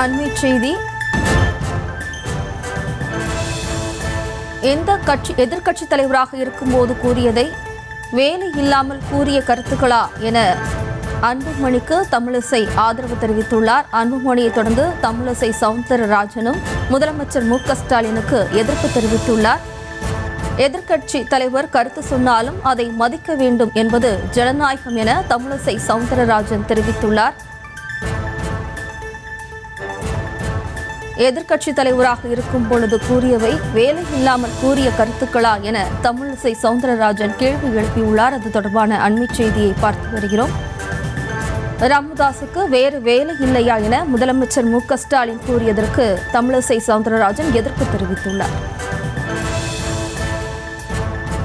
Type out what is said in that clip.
அண்மை செய்தி எந்த கட்சி எதிர்க்கட்சி தலைவராக இருக்கும்போது கூறியதை வேலை இல்லாமல் கூறிய கருத்துக்களா என அன்புமணிக்கு தமிழிசை ஆதரவு தெரிவித்துள்ளார் அன்புமணியை தொடர்ந்து தமிழிசை சவுந்தரராஜனும் முதலமைச்சர் மு க ஸ்டாலினுக்கு எதிர்ப்பு தெரிவித்துள்ளார் எதிர்க்கட்சி தலைவர் கருத்து சொன்னாலும் அதை மதிக்க வேண்டும் என்பது ஜனநாயகம் என தமிழிசை சவுந்தரராஜன் தெரிவித்துள்ளார் எதிர்க்கட்சி தலைவராக இருக்கும் பொழுது கூறியவை வேலை இல்லாமல் கூறிய கருத்துக்களா என தமிழிசை சவுந்தரராஜன் கேள்வி எழுப்பியுள்ளார் அது தொடர்பான அண்மை செய்தியை பார்த்து வருகிறோம் ராமதாசுக்கு வேறு வேலை இல்லையா என முதலமைச்சர் மு க ஸ்டாலின் கூறியதற்கு தமிழிசை சவுந்தரராஜன் எதிர்ப்பு தெரிவித்துள்ளார்